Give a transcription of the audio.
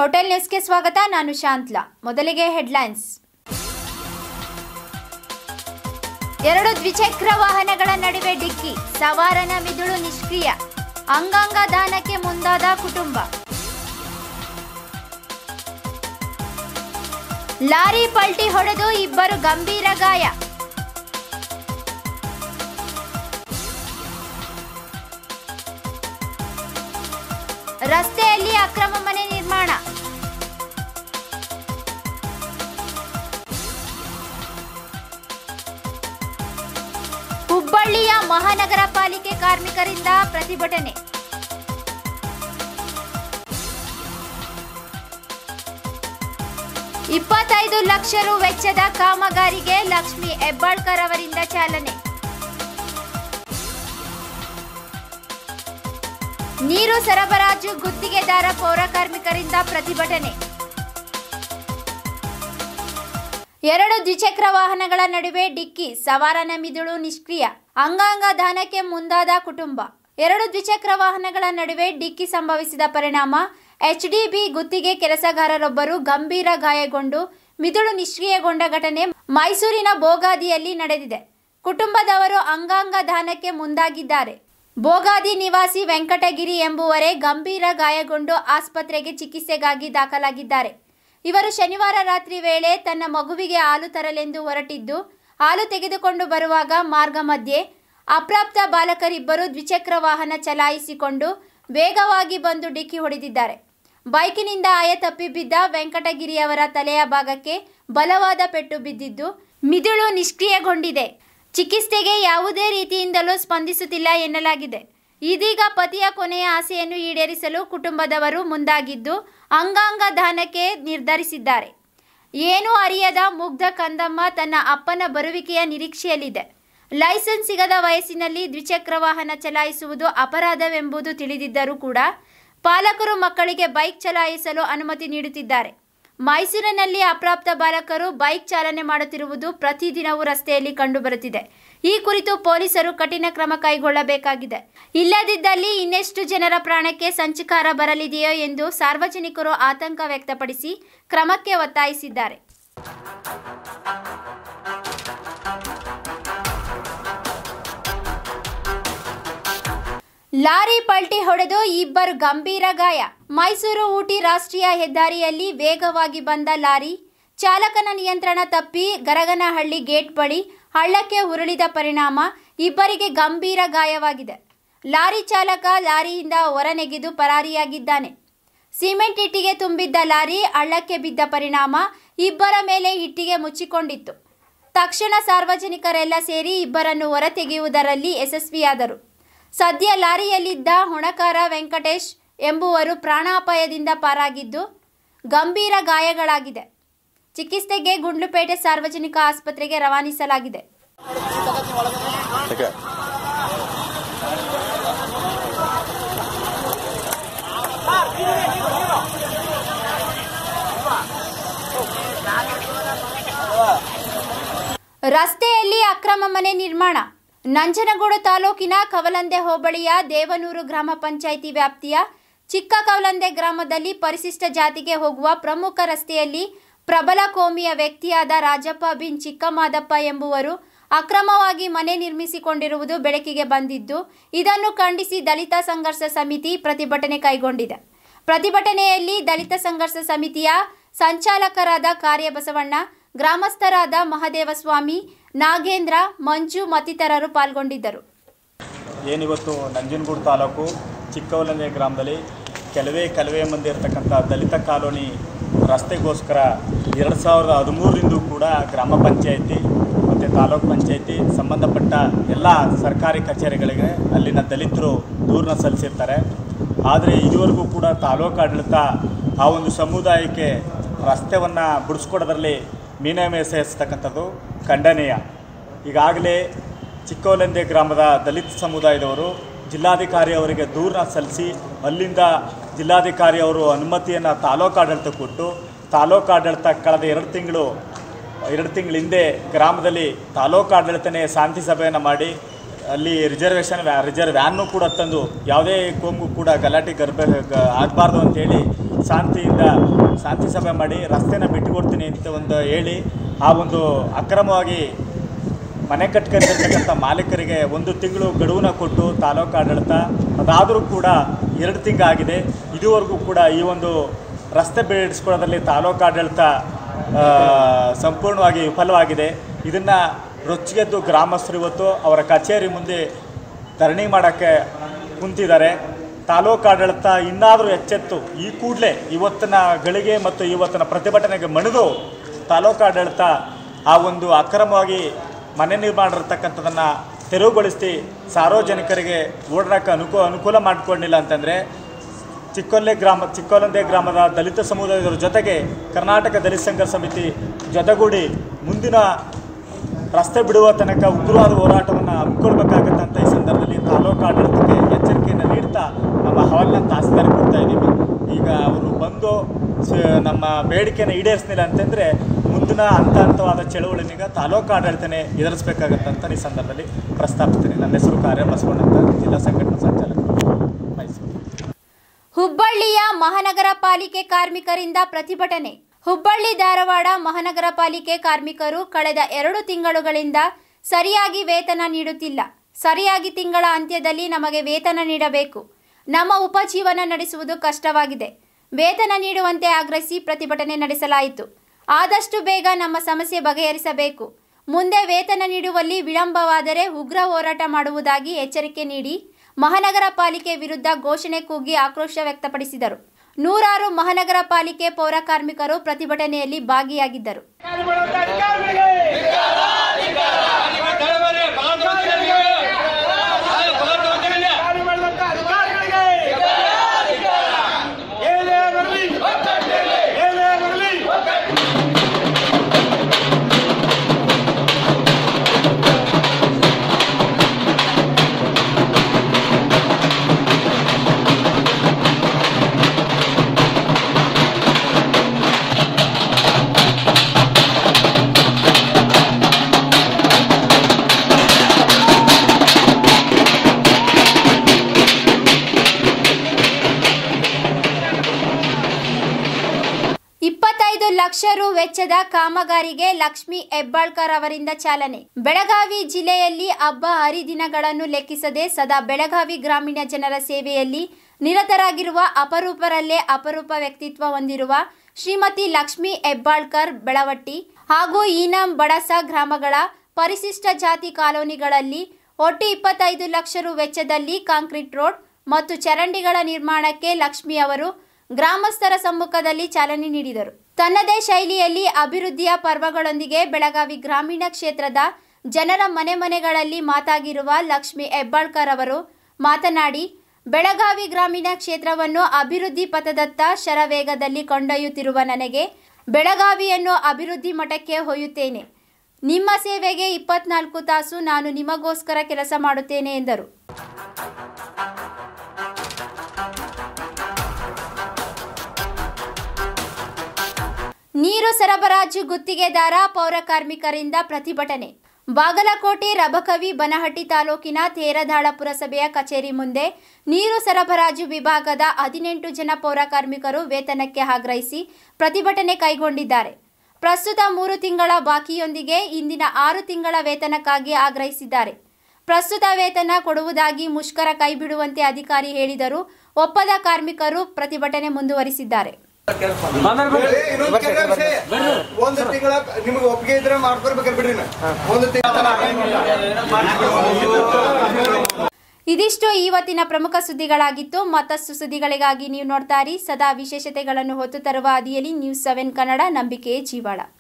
Hotel ನ್ಯೂಸ್ಗೆ ಸ್ವಾಗತ ನಾನು ಶಾಂತ್ಲಾ ಮೊದಲಿಗೆ ಹೆಡ್ಲೈನ್ಸ್ ಎರಡು ದ್ವಿಚಕ್ರ ವಾಹನಗಳ ನಡುವೆ ಡಿಕ್ಕಿ ಸವಾರನ ಮಿದುಳು ನಿಷ್ಕ್ರಿಯ ಅಂಗಾಂಗ ದಾನಕ್ಕೆ ಮುಂದಾದ ಕುಟುಂಬ ಲಾರಿ ಪಲ್ಟಿ ಹೊಡೆದು ಇಬ್ಬರು ಗಂಭೀರ ಗಾಯ ರಸ್ತೆಯಲ್ಲಿ ಅಕ್ರಮ ಮನೆ ನಿರ್ಮಾಣ ಹುಬ್ಬಳ್ಳಿಯ ಮಹಾನಗರ ಪಾಲಿಕೆ ಕಾರ್ಮಿಕರಿಂದ ಪ್ರತಿಭಟನೆ ಇಪ್ಪತ್ತೈದು ಲಕ್ಷ ರು ವೆಚ್ಚದ ಕಾಮಗಾರಿಗೆ ಲಕ್ಷ್ಮಿ ಹೆಬ್ಬಾಳ್ಕರ್ ಅವರಿಂದ ಚಾಲನೆ ನೀರು ಸರಬರಾಜು ಗುತ್ತಿಗೆದಾರ ಪೌರ ಕಾರ್ಮಿಕರಿಂದ ಪ್ರತಿಭಟನೆ ಎರಡು ದ್ವಿಚಕ್ರ ವಾಹನಗಳ ನಡುವೆ ಡಿಕ್ಕಿ ಸವಾರನ ಮಿದುಳು ನಿಷ್ಕ್ರಿಯ ಅಂಗಾಂಗ ದಾನಕ್ಕೆ ಮುಂದಾದ ಕುಟುಂಬ ಎರಡು ದ್ವಿಚಕ್ರ ವಾಹನಗಳ ನಡುವೆ ಡಿಕ್ಕಿ ಸಂಭವಿಸಿದ ಪರಿಣಾಮ ಎಚ್ಡಿಬಿ ಗುತ್ತಿಗೆ ಕೆಲಸಗಾರರೊಬ್ಬರು ಗಂಭೀರ ಗಾಯಗೊಂಡು ಮಿದುಳು ನಿಷ್ಕ್ರಿಯಗೊಂಡ ಘಟನೆ ಮೈಸೂರಿನ ಬೋಗಾದಿಯಲ್ಲಿ ನಡೆದಿದೆ ಕುಟುಂಬದವರು ಅಂಗಾಂಗ ದಾನಕ್ಕೆ ಮುಂದಾಗಿದ್ದಾರೆ ಬೋಗಾದಿ ನಿವಾಸಿ ವೆಂಕಟಗಿರಿ ಎಂಬುವರೇ ಗಂಭೀರ ಗಾಯಗೊಂಡು ಆಸ್ಪತ್ರೆಗೆ ಚಿಕಿತ್ಸೆಗಾಗಿ ದಾಖಲಾಗಿದ್ದಾರೆ ಇವರು ಶನಿವಾರ ರಾತ್ರಿ ವೇಳೆ ತನ್ನ ಮಗುವಿಗೆ ಹಾಲು ತರಲೆಂದು ಹೊರಟಿದ್ದು ಹಾಲು ತೆಗೆದುಕೊಂಡು ಬರುವಾಗ ಮಾರ್ಗ ಮಧ್ಯೆ ಅಪ್ರಾಪ್ತ ಬಾಲಕರಿಬ್ಬರು ದ್ವಿಚಕ್ರ ವಾಹನ ಚಲಾಯಿಸಿಕೊಂಡು ವೇಗವಾಗಿ ಬಂದು ಡಿಕ್ಕಿ ಹೊಡೆದಿದ್ದಾರೆ ಬೈಕಿನಿಂದ ಆಯ ತಪ್ಪಿ ಬಿದ್ದ ವೆಂಕಟಗಿರಿಯವರ ತಲೆಯ ಭಾಗಕ್ಕೆ ಬಲವಾದ ಪೆಟ್ಟು ಬಿದ್ದಿದ್ದು ಮಿದುಳು ನಿಷ್ಕ್ರಿಯಗೊಂಡಿದೆ ಚಿಕಿತ್ಸೆಗೆ ಯಾವುದೇ ರೀತಿಯಿಂದಲೂ ಸ್ಪಂದಿಸುತ್ತಿಲ್ಲ ಎನ್ನಲಾಗಿದೆ ಇದೀಗ ಪತಿಯ ಕೊನೆಯ ಆಸೆಯನ್ನು ಈಡೇರಿಸಲು ಕುಟುಂಬದವರು ಮುಂದಾಗಿದ್ದು ಅಂಗಾಂಗ ದಾನಕ್ಕೆ ನಿರ್ಧರಿಸಿದ್ದಾರೆ ಏನೂ ಅರಿಯದ ಮುಗ್ಧ ಕಂದಮ್ಮ ತನ್ನ ಅಪ್ಪನ ಬರುವಿಕೆಯ ನಿರೀಕ್ಷೆಯಲ್ಲಿದೆ ಲೈಸೆನ್ಸ್ ಸಿಗದ ವಯಸ್ಸಿನಲ್ಲಿ ದ್ವಿಚಕ್ರ ವಾಹನ ಚಲಾಯಿಸುವುದು ಅಪರಾಧವೆಂಬುದು ತಿಳಿದಿದ್ದರೂ ಕೂಡ ಪಾಲಕರು ಮಕ್ಕಳಿಗೆ ಬೈಕ್ ಚಲಾಯಿಸಲು ಅನುಮತಿ ನೀಡುತ್ತಿದ್ದಾರೆ ಮೈಸೂರಿನಲ್ಲಿ ಅಪ್ರಾಪ್ತ ಬಾಲಕರು ಬೈಕ್ ಚಾಲನೆ ಮಾಡುತ್ತಿರುವುದು ಪ್ರತಿದಿನವೂ ರಸ್ತೆಯಲ್ಲಿ ಕಂಡುಬರುತ್ತಿದೆ ಈ ಕುರಿತು ಪೊಲೀಸರು ಕಠಿಣ ಕ್ರಮ ಕೈಗೊಳ್ಳಬೇಕಾಗಿದೆ ಇಲ್ಲದಿದ್ದಲ್ಲಿ ಇನ್ನೆಷ್ಟು ಜನರ ಪ್ರಾಣಕ್ಕೆ ಸಂಚಕಾರ ಬರಲಿದೆಯೋ ಎಂದು ಸಾರ್ವಜನಿಕರು ಆತಂಕ ವ್ಯಕ್ತಪಡಿಸಿ ಕ್ರಮಕ್ಕೆ ಒತ್ತಾಯಿಸಿದ್ದಾರೆ ಲಾರಿ ಪಲ್ಟಿ ಹೊಡೆದು ಇಬ್ಬರು ಗಂಭೀರ ಗಾಯ ಮೈಸೂರು ಊಟಿ ರಾಷ್ಟ್ರೀಯ ಹೆದ್ದಾರಿಯಲ್ಲಿ ವೇಗವಾಗಿ ಬಂದ ಲಾರಿ ಚಾಲಕನ ನಿಯಂತ್ರಣ ತಪ್ಪಿ ಗರಗನಹಳ್ಳಿ ಗೇಟ್ ಬಳಿ ಹಳ್ಳಕ್ಕೆ ಉರುಳಿದ ಪರಿಣಾಮ ಇಬ್ಬರಿಗೆ ಗಂಭೀರ ಗಾಯವಾಗಿದೆ ಲಾರಿ ಚಾಲಕ ಲಾರಿಯಿಂದ ಹೊರನೆಗೆದು ಪರಾರಿಯಾಗಿದ್ದಾನೆ ಸಿಮೆಂಟ್ ಇಟ್ಟಿಗೆ ತುಂಬಿದ್ದ ಲಾರಿ ಹಳ್ಳಕ್ಕೆ ಬಿದ್ದ ಪರಿಣಾಮ ಇಬ್ಬರ ಮೇಲೆ ಇಟ್ಟಿಗೆ ಮುಚ್ಚಿಕೊಂಡಿತ್ತು ತಕ್ಷಣ ಸಾರ್ವಜನಿಕರೆಲ್ಲ ಸೇರಿ ಇಬ್ಬರನ್ನು ಹೊರತೆಗೆಯುವುದರಲ್ಲಿ ಯಶಸ್ವಿಯಾದರು ಸದ್ಯ ಲಾರಿಯಲ್ಲಿದ್ದ ಹೊಣಕಾರ ವೆಂಕಟೇಶ್ ಎಂಬುವರು ಪ್ರಾಣಾಪಾಯದಿಂದ ಪಾರಾಗಿದ್ದು ಗಂಭೀರ ಗಾಯಗಳಾಗಿದೆ ಚಿಕಿತ್ಸೆಗೆ ಗುಂಡ್ಲುಪೇಟೆ ಸಾರ್ವಜನಿಕ ಆಸ್ಪತ್ರೆಗೆ ರವಾನಿಸಲಾಗಿದೆ ಯಾಕೆ ರಸ್ತೆಯಲ್ಲಿ ಅಕ್ರಮ ಮನೆ ನಿರ್ಮಾಣ ನಂಜನಗೂಡು ತಾಲೂಕಿನ ಕವಲಂದೆ ಹೋಬಳಿಯ ದೇವನೂರು ಗ್ರಾಮ ಪಂಚಾಯಿತಿ ವ್ಯಾಪ್ತಿಯ ಚಿಕ್ಕ ಕವಲಂದೆ ಗ್ರಾಮದಲ್ಲಿ ಪರಿಶಿಷ್ಟ ಜಾತಿಗೆ ಹೋಗುವ ಪ್ರಮುಖ ರಸ್ತೆಯಲ್ಲಿ ಪ್ರಬಲ ಕೋಮಿಯ ವ್ಯಕ್ತಿಯಾದ ರಾಜಪ್ಪ ಬಿನ್ ಚಿಕ್ಕಮಾದಪ್ಪ ಎಂಬುವರು ಅಕ್ರಮವಾಗಿ ಮನೆ ನಿರ್ಮಿಸಿಕೊಂಡಿರುವುದು ಬೆಳಕಿಗೆ ಬಂದಿದ್ದು ಇದನ್ನು ಖಂಡಿಸಿ ದಲಿತ ಸಂಘರ್ಷ ಸಮಿತಿ ಪ್ರತಿಭಟನೆ ಕೈಗೊಂಡಿದೆ ಪ್ರತಿಭಟನೆಯಲ್ಲಿ ದಲಿತ ಸಂಘರ್ಷ ಸಮಿತಿಯ ಸಂಚಾಲಕರಾದ ಕಾರ್ಯಬಸವಣ್ಣ ಗ್ರಾಮಸ್ಥರಾದ ಮಹದೇವಸ್ವಾಮಿ ನಾಗೇಂದ್ರ ಮಂಜು ಮತ್ತಿತರರು ಪಾಲ್ಗೊಂಡಿದ್ದರು ಏನಿವತ್ತು ನಂಜನಗೂಡು ತಾಲೂಕು ಚಿಕ್ಕವಲನೆ ಗ್ರಾಮದಲ್ಲಿ ಕೆಲವೇ ಕೆಲವೇ ಮಂದಿ ಇರತಕ್ಕಂಥ ದಲಿತ ಕಾಲೋನಿ ರಸ್ತೆಗೋಸ್ಕರ ಎರಡು ಸಾವಿರದ ಹದಿಮೂರರಿಂದೂ ಕೂಡ ಗ್ರಾಮ ಪಂಚಾಯಿತಿ ಮತ್ತು ತಾಲೂಕು ಪಂಚಾಯಿತಿ ಸಂಬಂಧಪಟ್ಟ ಎಲ್ಲ ಸರ್ಕಾರಿ ಕಚೇರಿಗಳಿಗೆ ಅಲ್ಲಿನ ದಲಿತರು ದೂರನ್ನ ಸಲ್ಲಿಸಿರ್ತಾರೆ ಆದರೆ ಇದುವರೆಗೂ ಕೂಡ ತಾಲೂಕು ಆಡಳಿತ ಆ ಒಂದು ಸಮುದಾಯಕ್ಕೆ ರಸ್ತೆಯನ್ನು ಬಿಡಿಸ್ಕೊಡೋದ್ರಲ್ಲಿ ಮೀನಮೇಸೆಸ್ತಕ್ಕಂಥದ್ದು ಖಂಡನೀಯ ಈಗಾಗಲೇ ಚಿಕ್ಕವಲಂದೆ ಗ್ರಾಮದ ದಲಿತ ಸಮುದಾಯದವರು ಜಿಲ್ಲಾಧಿಕಾರಿ ಅವರಿಗೆ ದೂರನ್ನ ಸಲ್ಲಿಸಿ ಅಲ್ಲಿಂದ ಜಿಲ್ಲಾಧಿಕಾರಿ ಅವರು ಅನುಮತಿಯನ್ನು ತಾಲೂಕು ಆಡಳಿತ ಕೊಟ್ಟು ತಾಲೂಕು ಆಡಳಿತ ಕಳೆದ ಎರಡು ತಿಂಗಳು ಎರಡು ತಿಂಗಳ ಹಿಂದೆ ಗ್ರಾಮದಲ್ಲಿ ತಾಲೂಕು ಆಡಳಿತನೇ ಶಾಂತಿ ಸಭೆಯನ್ನು ಮಾಡಿ ಅಲ್ಲಿ ರಿಸರ್ವೇಷನ್ ವ್ಯಾ ರಿಸರ್ವ್ ವ್ಯಾನ್ನು ಕೂಡ ತಂದು ಯಾವುದೇ ಕೋಮು ಕೂಡ ಗಲಾಟೆ ಗರ್ಭ ಆಗಬಾರ್ದು ಅಂತೇಳಿ ಶಾಂತಿಯಿಂದ ಶಾಂತಿ ಸಭೆ ಮಾಡಿ ರಸ್ತೆನ ಬಿಟ್ಟುಕೊಡ್ತೀನಿ ಅಂತ ಒಂದು ಹೇಳಿ ಆ ಒಂದು ಅಕ್ರಮವಾಗಿ ಮನೆ ಕಟ್ಕೊಂಡಿರ್ತಕ್ಕಂಥ ಮಾಲೀಕರಿಗೆ ಒಂದು ತಿಂಗಳು ಗಡುವನ್ನ ಕೊಟ್ಟು ತಾಲೂಕು ಆಡಳಿತ ಅದಾದರೂ ಕೂಡ ಎರಡು ತಿಂಗಳಾಗಿದೆ ಇದುವರೆಗೂ ಕೂಡ ಈ ಒಂದು ರಸ್ತೆ ಬಿಡಿಸ್ಕೊಳ್ಳೋದ್ರಲ್ಲಿ ತಾಲೂಕು ಆಡಳಿತ ಆ, ಸಂಪೂರ್ಣವಾಗಿ ವಿಫಲವಾಗಿದೆ ಇದನ್ನು ರೊಚ್ಚಿಗೆದ್ದು ಗ್ರಾಮಸ್ಥರು ಇವತ್ತು ಅವರ ಕಚೇರಿ ಮುಂದೆ ಧರಣಿ ಮಾಡೋಕ್ಕೆ ಕುಂತಿದ್ದಾರೆ ತಾಲೂಕು ಆಡಳಿತ ಇನ್ನಾದರೂ ಎಚ್ಚೆತ್ತು ಈ ಕೂಡಲೇ ಇವತ್ತಿನ ಗಳಿಗೆ ಮತ್ತು ಇವತ್ತಿನ ಪ್ರತಿಭಟನೆಗೆ ಮಣಿದು ತಾಲೂಕು ಆಡಳಿತ ಆ ಒಂದು ಅಕ್ರಮವಾಗಿ ಮನೆ ನಿರ್ಮಾಣ ಇರತಕ್ಕಂಥದ್ದನ್ನು ತೆರವುಗೊಳಿಸಿ ಸಾರ್ವಜನಿಕರಿಗೆ ಓಡಾಡಕ್ಕೆ ಅನುಕೂ ಅನುಕೂಲ ಮಾಡಿಕೊಂಡಿಲ್ಲ ಅಂತಂದರೆ ಚಿಕ್ಕೊಲ್ಲೆ ಗ್ರಾಮ ಚಿಕ್ಕೊಲಂದೆ ಗ್ರಾಮದ ದಲಿತ ಸಮುದಾಯದವರ ಜೊತೆಗೆ ಕರ್ನಾಟಕ ದಲಿತ ಸಂಘರ್ಷ ಸಮಿತಿ ಜೊತೆಗೂಡಿ ಮುಂದಿನ ರಸ್ತೆ ಬಿಡುವ ತನಕ ಉಗ್ರವಾದ ಹೋರಾಟವನ್ನು ಹಮ್ಮಿಕೊಳ್ಬೇಕಾಗತ್ತೆ ಅಂತ ಈ ಸಂದರ್ಭದಲ್ಲಿ ತಾಲೂಕು ಆಡಳಿತಕ್ಕೆ ಎಚ್ಚರಿಕೆಯನ್ನು ನೀಡ್ತಾ ನಮ್ಮ ಹವಾಲ್ನ ತಹಸೀಲ್ದಾರ್ ಕೊಡ್ತಾ ಇದ್ದೀವಿ ಈಗ ಅವರು ಬಂದು ಸ- ನಮ್ಮ ಬೇಡಿಕೆಯನ್ನು ಈಡೇರಿಸಲಿಲ್ಲ ಅಂತಂದರೆ ಮುಂದಿನ ಹಂತ ಹಂತವಾದ ಚಳವಳಿನೀಗ ತಾಲೂಕು ಆಡಳಿತನೇ ಎದುರಿಸಬೇಕಾಗತ್ತೆ ಅಂತ ಈ ಸಂದರ್ಭದಲ್ಲಿ ಪ್ರಸ್ತಾಪಿಸ್ತೀನಿ ನನ್ನ ಹೆಸರು ಕಾರ್ಯ ಬಸವಣ್ಣ ಅಂತ ಜಿಲ್ಲಾ ಸಂಘಟನಾ ಸಂಚಾಲಕರು ಮೈಸೂರು ಹುಬ್ಬಳ್ಳಿಯ ಮಹಾನಗರ ಪಾಲಿಕೆ ಕಾರ್ಮಿಕರಿಂದ ಪ್ರತಿಭಟನೆ ಹುಬ್ಬಳ್ಳಿ ಧಾರವಾಡ ಮಹಾನಗರ ಪಾಲಿಕೆ ಕಾರ್ಮಿಕರು ಕಳೆದ ಎರಡು ತಿಂಗಳುಗಳಿಂದ ಸರಿಯಾಗಿ ವೇತನ ನೀಡುತ್ತಿಲ್ಲ ಸರಿಯಾಗಿ ತಿಂಗಳ ಅಂತ್ಯದಲ್ಲಿ ನಮಗೆ ವೇತನ ನೀಡಬೇಕು ನಮ್ಮ ಉಪಜೀವನ ನಡೆಸುವುದು ಕಷ್ಟವಾಗಿದೆ ವೇತನ ನೀಡುವಂತೆ ಆಗ್ರಹಿಸಿ ಪ್ರತಿಭಟನೆ ನಡೆಸಲಾಯಿತು ಆದಷ್ಟು ಬೇಗ ನಮ್ಮ ಸಮಸ್ಯೆ ಬಗೆಹರಿಸಬೇಕು ಮುಂದೆ ವೇತನ ನೀಡುವಲ್ಲಿ ವಿಳಂಬವಾದರೆ ಉಗ್ರ ಹೋರಾಟ ಮಾಡುವುದಾಗಿ ಎಚ್ಚರಿಕೆ ನೀಡಿ ಮಹಾನಗರ ಪಾಲಿಕೆ ವಿರುದ್ಧ ಘೋಷಣೆ ಕೂಗಿ ಆಕ್ರೋಶ ವ್ಯಕ್ತಪಡಿಸಿದರು ನೂರಾರು ಮಹಾನಗರ ಪಾಲಿಕೆ ಪೌರ ಕಾರ್ಮಿಕರು ಪ್ರತಿಭಟನೆಯಲ್ಲಿ ಭಾಗಿಯಾಗಿದ್ದರು ಇಪ್ಪತ್ತೈದು ಲಕ್ಷ ರು ವೆಚ್ಚದ ಕಾಮಗಾರಿಗೆ ಲಕ್ಷ್ಮಿ ಹೆಬ್ಬಾಳ್ಕರ್ ಅವರಿಂದ ಚಾಲನೆ ಬೆಳಗಾವಿ ಜಿಲ್ಲೆಯಲ್ಲಿ ಹಬ್ಬ ಹರಿದಿನಗಳನ್ನು ಲೆಕ್ಕಿಸದೆ ಸದಾ ಬೆಳಗಾವಿ ಗ್ರಾಮೀಣ ಜನರ ಸೇವೆಯಲ್ಲಿ ನಿರತರಾಗಿರುವ ಅಪರೂಪರಲ್ಲೇ ಅಪರೂಪ ವ್ಯಕ್ತಿತ್ವ ಹೊಂದಿರುವ ಶ್ರೀಮತಿ ಲಕ್ಷ್ಮಿ ಹೆಬ್ಬಾಳ್ಕರ್ ಬೆಳವಟ್ಟಿ ಹಾಗೂ ಈನಂ ಬಡಸ ಗ್ರಾಮಗಳ ಪರಿಶಿಷ್ಟ ಜಾತಿ ಕಾಲೋನಿಗಳಲ್ಲಿ ಒಟ್ಟು ಇಪ್ಪತ್ತೈದು ಲಕ್ಷ ರು ವೆಚ್ಚದಲ್ಲಿ ಕಾಂಕ್ರೀಟ್ ರೋಡ್ ಮತ್ತು ಚರಂಡಿಗಳ ನಿರ್ಮಾಣಕ್ಕೆ ಲಕ್ಷ್ಮಿ ಅವರು ಗ್ರಾಮಸ್ಥರ ಸಮ್ಮುಖದಲ್ಲಿ ಚಾಲನೆ ನೀಡಿದರು ತನ್ನದೇ ಶೈಲಿಯಲ್ಲಿ ಅಭಿವೃದ್ಧಿಯ ಪರ್ವಗಳೊಂದಿಗೆ ಬೆಳಗಾವಿ ಗ್ರಾಮೀಣ ಕ್ಷೇತ್ರದ ಜನರ ಮನೆ ಮನೆಗಳಲ್ಲಿ ಮಾತಾಗಿರುವ ಲಕ್ಷ್ಮಿ ಹೆಬ್ಬಾಳ್ಕರ್ ಅವರು ಮಾತನಾಡಿ ಬೆಳಗಾವಿ ಗ್ರಾಮೀಣ ಕ್ಷೇತ್ರವನ್ನು ಅಭಿವೃದ್ಧಿ ಪಥದತ್ತ ಶರವೇಗದಲ್ಲಿ ಕೊಂಡೊಯ್ಯುತ್ತಿರುವ ನನಗೆ ಬೆಳಗಾವಿಯನ್ನು ಅಭಿವೃದ್ಧಿ ಮಠಕ್ಕೆ ಒಯ್ಯುತ್ತೇನೆ ನಿಮ್ಮ ಸೇವೆಗೆ ಇಪ್ಪತ್ನಾಲ್ಕು ತಾಸು ನಾನು ನಿಮಗೋಸ್ಕರ ಕೆಲಸ ಮಾಡುತ್ತೇನೆ ಎಂದರು ನೀರು ಸರಬರಾಜು ಗುತ್ತಿಗೆದಾರ ಪೌರ ಕಾರ್ಮಿಕರಿಂದ ಪ್ರತಿಭಟನೆ ಬಾಗಲಕೋಟೆ ರಬಕವಿ ಬನಹಟ್ಟಿ ತಾಲೂಕಿನ ತೇರದಾಳ ಪುರಸಭೆಯ ಕಚೇರಿ ಮುಂದೆ ನೀರು ಸರಬರಾಜು ವಿಭಾಗದ ಹದಿನೆಂಟು ಜನ ಪೌರ ಕಾರ್ಮಿಕರು ವೇತನಕ್ಕೆ ಆಗ್ರಹಿಸಿ ಪ್ರತಿಭಟನೆ ಕೈಗೊಂಡಿದ್ದಾರೆ ಪ್ರಸ್ತುತ ಮೂರು ತಿಂಗಳ ಬಾಕಿಯೊಂದಿಗೆ ಇಂದಿನ ಆರು ತಿಂಗಳ ವೇತನಕ್ಕಾಗಿ ಆಗ್ರಹಿಸಿದ್ದಾರೆ ಪ್ರಸ್ತುತ ವೇತನ ಕೊಡುವುದಾಗಿ ಮುಷ್ಕರ ಕೈಬಿಡುವಂತೆ ಅಧಿಕಾರಿ ಹೇಳಿದರೂ ಒಪ್ಪದ ಕಾರ್ಮಿಕರು ಪ್ರತಿಭಟನೆ ಮುಂದುವರಿಸಿದ್ದಾರೆ ಹೇಳಿ, ಇನ್ನೊಂದ್ ಕೆಲಸ ವಿಷಯ. ಒಂದು ತಿಂಗಳ ನಿಮ್ಗೆ ಒಪ್ಪಿಗೆ ಇದ್ರೆ ಮಾಡ್ಕೊಡ್ಬೇಕಾರೆ ಬಿಡ್ರಿ ನಾ. ಒಂದು ತಿಂಗಳ ಇದಿಷ್ಟು ಇವತ್ತಿನ ಪ್ರಮುಖ ಸುದ್ದಿಗಳಾಗಿತ್ತು ಮತ್ತಷ್ಟು ಸುದ್ದಿಗಳಿಗಾಗಿ ನೀವು ನೋಡ್ತಾ ಇರಿ ಸದಾ ವಿಶೇಷತೆಗಳನ್ನು ಹೊತ್ತು ತರುವ ಹಾದಿಯಲ್ಲಿ ನ್ಯೂಸ್ ಸೆವೆನ್ ಕನ್ನಡ ನಂಬಿಕೆಯೇ ಜೀವಾಳ